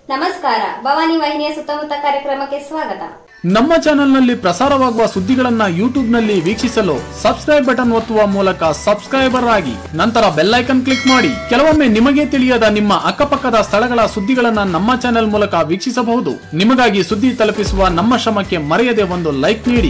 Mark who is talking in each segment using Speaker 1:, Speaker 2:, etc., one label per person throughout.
Speaker 1: ನಮಸ್ಕಾರ ಭವಾನಿ ವಾಹಿನಿಯ ಸುತ್ತಮುತ್ತ ಕಾರ್ಯಕ್ರಮಕ್ಕೆ ಸ್ವಾಗತ
Speaker 2: ನಮ್ಮ ಚಾನೆಲ್ನಲ್ಲಿ ಪ್ರಸಾರವಾಗುವ ಸುದ್ದಿಗಳನ್ನ ಯೂಟ್ಯೂಬ್ನಲ್ಲಿ ವೀಕ್ಷಿಸಲು ಸಬ್ಸ್ಕ್ರೈಬ್ ಬಟನ್ ಒತ್ತುವ ಮೂಲಕ ಸಬ್ಸ್ಕ್ರೈಬರ್ ಆಗಿ ನಂತರ ಬೆಲ್ಲೈಕನ್ ಕ್ಲಿಕ್ ಮಾಡಿ ಕೆಲವೊಮ್ಮೆ ನಿಮಗೆ ತಿಳಿಯದ ನಿಮ್ಮ ಅಕ್ಕಪಕ್ಕದ ಸ್ಥಳಗಳ ಸುದ್ದಿಗಳನ್ನ ನಮ್ಮ ಚಾನೆಲ್ ಮೂಲಕ ವೀಕ್ಷಿಸಬಹುದು ನಿಮಗಾಗಿ ಸುದ್ದಿ ತಲುಪಿಸುವ ನಮ್ಮ ಶ್ರಮಕ್ಕೆ ಮರೆಯದೆ ಒಂದು ಲೈಕ್ ನೀಡಿ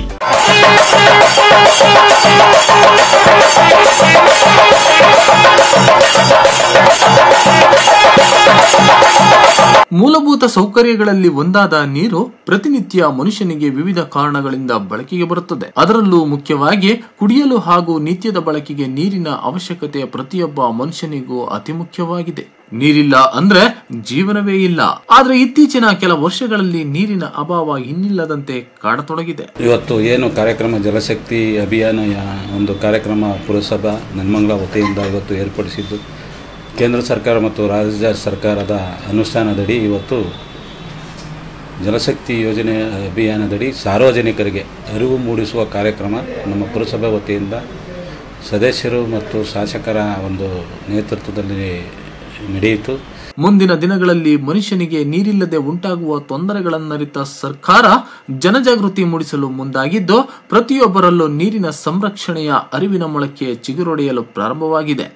Speaker 2: ಮೂಲಭೂತ ಸೌಕರ್ಯಗಳಲ್ಲಿ ಒಂದಾದ ನೀರು ಪ್ರತಿನಿತ್ಯ ಮನುಷ್ಯನಿಗೆ ವಿವಿಧ ಕಾರಣಗಳಿಂದ ಬಳಕೆಗೆ ಬರುತ್ತದೆ ಅದರಲ್ಲೂ ಮುಖ್ಯವಾಗಿ ಕುಡಿಯಲು ಹಾಗೂ ನಿತ್ಯದ ಬಳಕೆಗೆ ನೀರಿನ ಅವಶ್ಯಕತೆ ಪ್ರತಿಯೊಬ್ಬ ಮನುಷ್ಯನಿಗೂ ಅತಿ ಮುಖ್ಯವಾಗಿದೆ ನೀರಿಲ್ಲ ಅಂದ್ರೆ ಜೀವನವೇ ಇಲ್ಲ ಆದ್ರೆ ಇತ್ತೀಚಿನ ಕೆಲ ವರ್ಷಗಳಲ್ಲಿ ನೀರಿನ ಅಭಾವ ಇನ್ನಿಲ್ಲದಂತೆ ಕಾಡತೊಡಗಿದೆ
Speaker 3: ಇವತ್ತು ಏನು ಕಾರ್ಯಕ್ರಮ ಜಲಶಕ್ತಿ ಅಭಿಯಾನ ಯಾ- ಒಂದು ಕಾರ್ಯಕ್ರಮ ಪುರಸಭಾ ನೆನ್ಮಂಗ್ಲ ವತಿಯಿಂದ ಇವತ್ತು ಏರ್ಪಡಿಸಿದ್ದು ಕೇಂದ್ರ ಸರ್ಕಾರ ಮತ್ತು ರಾಜ್ಯ ಸರ್ಕಾರದ ಅನುಷ್ಠಾನದಡಿ ಇವತ್ತು ಜಲಶಕ್ತಿ ಯೋಜನೆ ಅಭಿಯಾನದಡಿ ಸಾರ್ವಜನಿಕರಿಗೆ ಅರಿವು ಮೂಡಿಸುವ ಕಾರ್ಯಕ್ರಮ ನಮ್ಮ ಪುರಸಭೆ ವತಿಯಿಂದ ಸದಸ್ಯರು ಮತ್ತು ಶಾಸಕರ ಒಂದು ನೇತೃತ್ವದಲ್ಲಿ ನಡೆಯಿತು
Speaker 2: ಮುಂದಿನ ದಿನಗಳಲ್ಲಿ ಮನುಷ್ಯನಿಗೆ ನೀರಿಲ್ಲದೆ ಉಂಟಾಗುವ ತೊಂದರೆಗಳನ್ನರಿತ ಸರ್ಕಾರ ಜನಜಾಗೃತಿ ಮೂಡಿಸಲು ಮುಂದಾಗಿದ್ದು ಪ್ರತಿಯೊಬ್ಬರಲ್ಲೂ ನೀರಿನ ಸಂರಕ್ಷಣೆಯ ಅರಿವಿನ ಮೊಳಕೆ ಚಿಗುರೊಡೆಯಲು ಪ್ರಾರಂಭವಾಗಿದೆ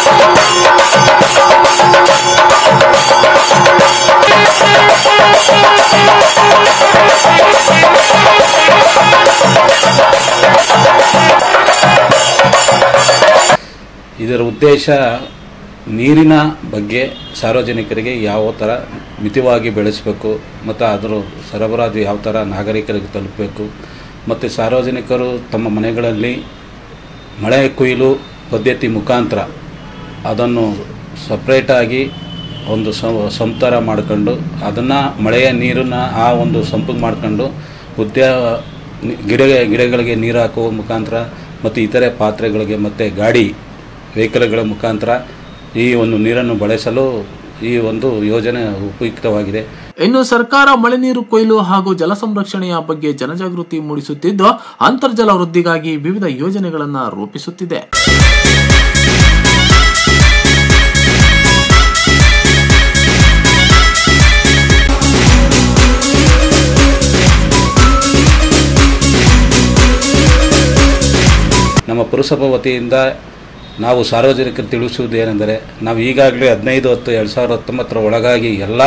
Speaker 3: ಇದರ ಉದ್ದೇಶ ನೀರಿನ ಬಗ್ಗೆ ಸಾರ್ವಜನಿಕರಿಗೆ ಯಾವ ಥರ ಮಿತವಾಗಿ ಬೆಳೆಸಬೇಕು ಮತ್ತು ಅದರ ಸರಬರಾಜು ಯಾವ ಥರ ನಾಗರಿಕರಿಗೆ ತಲುಪಬೇಕು ಮತ್ತು ಸಾರ್ವಜನಿಕರು ತಮ್ಮ ಮನೆಗಳಲ್ಲಿ ಮಳೆ ಕೊಯ್ಲು ಪದ್ಧತಿ ಮುಖಾಂತರ ಅದನ್ನು ಸಪ್ರೇಟಾಗಿ ಒಂದು ಸ- ಸಂತರ ಮಾಡ್ಕೊಂಡು ಅದನ್ನು ಮಳೆಯ ನೀರನ್ನು ಆ ಒಂದು ಸಂಪಿಗೆ ಮಾಡ್ಕೊಂಡು ಉದ್ಯ ನಿ- ಗಿಡ ಗಿಡಗಳಿಗೆ ನೀರು ಹಾಕುವ ಮುಖಾಂತರ ಮತ್ತು ಇತರೆ ಪಾತ್ರೆಗಳಿಗೆ ಮತ್ತು ಗಾಡಿ ವೆಹಿಕಲ್ಗಳ ಮುಖಾಂತರ ಈ ಒಂದು ನೀರನ್ನು ಬಳಸಲು ಈ ಒಂದು ಯೋಜನೆ ಉಪಯುಕ್ತವಾಗಿದೆ
Speaker 2: ಇನ್ನು ಸರ್ಕಾರ ಮಳೆ ನೀರು ಕೊಯ್ಲು ಹಾಗೂ ಜಲ ಸಂರಕ್ಷಣೆಯ ಬಗ್ಗೆ ಜನಜಾಗೃತಿ ಮೂಡಿಸುತ್ತಿದ್ದು ಅಂತರ್ಜಲ ವೃದ್ಧಿಗಾಗಿ ವಿವಿಧ ಯೋಜನೆಗಳನ್ನು ರೂಪಿಸುತ್ತಿದೆ
Speaker 3: ನಮ್ಮ ಪುರಸಭಾ ವತಿಯಿಂದ ನಾವು ಸಾರ್ವಜನಿಕರು ತಿಳಿಸುವುದು ಏನೆಂದರೆ ನಾವು ಈಗಾಗಲೇ ಹದಿನೈದು ಹತ್ತು ಎರಡು ಸಾವಿರದ ಹತ್ತೊಂಬತ್ತರ ಒಳಗಾಗಿ ಎಲ್ಲ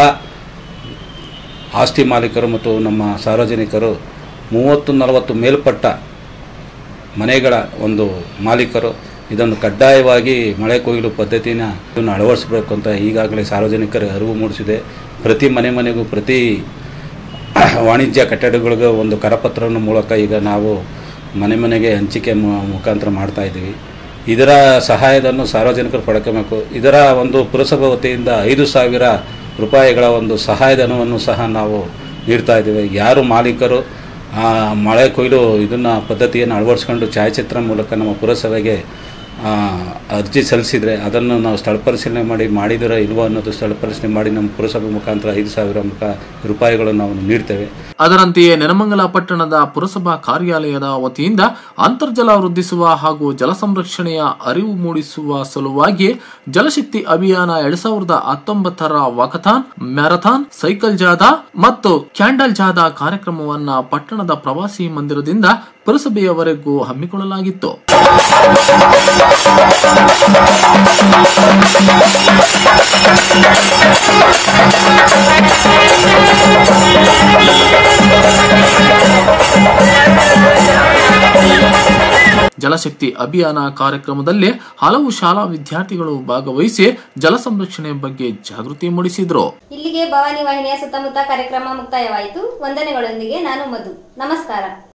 Speaker 3: ಆಸ್ತಿ ಮಾಲೀಕರು ಮತ್ತು ನಮ್ಮ ಸಾರ್ವಜನಿಕರು ಮೂವತ್ತು ನಲವತ್ತು ಮೇಲ್ಪಟ್ಟ ಮನೆಗಳ ಒಂದು ಮಾಲೀಕರು ಇದನ್ನು ಕಡ್ಡಾಯವಾಗಿ ಮಳೆ ಕೊಯ್ಲು ಪದ್ಧತಿನ ಇದನ್ನು ಅಳವಡಿಸಬೇಕು ಅಂತ ಈಗಾಗಲೇ ಸಾರ್ವಜನಿಕರಿಗೆ ಅರಿವು ಮೂಡಿಸಿದೆ ಪ್ರತಿ ಮನೆ ಮನೆಗೂ ಪ್ರತಿ ವಾಣಿಜ್ಯ ಕಟ್ಟಡಗಳಿಗೂ ಒಂದು ಕರಪತ್ರದ ಮೂಲಕ ಈಗ ನಾವು ಮನೆ ಮನೆಗೆ ಹಂಚಿಕೆ ಮು- ಮುಖಾಂತರ ಮಾಡ್ತಾ ಇದ್ದೀವಿ ಇದರ ಸಹಾಯವನ್ನು ಸಾರ್ವಜನಿಕರು ಪಡ್ಕೋಬೇಕು ಇದರ ಒಂದು ಪುರಸಭಾ ವತಿಯಿಂದ ಐದು ಸಾವಿರ ರೂಪಾಯಿಗಳ ಒಂದು ಸಹಾಯಧನವನ್ನು ಸಹ ನಾವು ನೀಡ್ತಾ ಇದ್ದೀವಿ ಯಾರು ಮಾಲೀಕರು ಆ ಮಳೆ ಕೊಯ್ಲು ಇದನ್ನು ಪದ್ಧತಿಯನ್ನು ಅಳವಡಿಸ್ಕೊಂಡು ಛಾಯಾಚಿತ್ರ ಮೂಲಕ ನಮ್ಮ ಪುರಸಭೆಗೆ ಆ, ಅರ್ಜಿ ಸಲ್ಲಿಸಿದರೆ ಅದನ್ನು ನಾವು ಸ್ಥಳ ಪರಿಶೀಲನೆ ಮಾಡಿ ಮಾಡಿದಿರೋ ಇಲ್ವೋ ಅನ್ನೋದು ಸ್ಥಳ ಪರಿಶೀಲನೆ ಮಾಡಿ ನಮ್ಮ ಪುರಸಭೆ ಮುಖಾಂತರ ಐದು ಸಾವಿರ ಮುಖ ರೂಪಾಯಿಗಳನ್ನು ನಾವು ನೀಡ್ತೇವೆ
Speaker 2: ಅದರಂತೆಯೇ ನೆನಮಂಗಲ ಪಟ್ಟಣದ ಪುರಸಭಾ ಕಾರ್ಯಾಲಯದ ವತಿಯಿಂದ ಅಂತರ್ಜಲ ವೃದ್ಧಿಸುವ ಹಾಗೂ ಜಲ ಸಂರಕ್ಷಣೆಯ ಅರಿವು ಮೂಡಿಸುವ ಸಲುವಾಗಿ ಜಲಶಕ್ತಿ ಅಭಿಯಾನ ಎರಡ್ ಸಾವಿರದ ಹತ್ತೊಂಬತ್ತರ ವಾಕಥಾನ್ ಮ್ಯಾರಥಾನ್ ಸೈಕಲ್ ಜಾಥಾ ಮತ್ತು ಕ್ಯಾಂಡಲ್ ಜಾಥಾ ಕಾರ್ಯಕ್ರಮವನ್ನ ಪಟ್ಟಣದ ಪ್ರವಾಸಿ ಮಂದಿರದಿಂದ ಪುರಸಭೆಯವರೆಗೂ ಹಮ್ಮಿಕೊಳ್ಳಲಾಗಿತ್ತು ಜಲಶಕ್ತಿ ಅಭಿಯಾನ ಕಾರ್ಯಕ್ರಮದಲ್ಲಿ ಹಲವು ಶಾಲಾ ವಿದ್ಯಾರ್ಥಿಗಳು ಭಾಗವಹಿಸಿ ಜಲ ಸಂರಕ್ಷಣೆ ಬಗ್ಗೆ ಜಾಗೃತಿ ಮೂಡಿಸಿದ್ರು
Speaker 1: ಇಲ್ಲಿಗೆ ಭವಾನಿ ವಾಹಿನಿಯ ಸುತ್ತಮುತ್ತ ಕಾರ್ಯಕ್ರಮ ಮುಕ್ತಾಯವಾಯಿತು ವಂದನೆಗಳೊಂದಿಗೆ ನಾನು ಮಧು ನಮಸ್ಕಾರ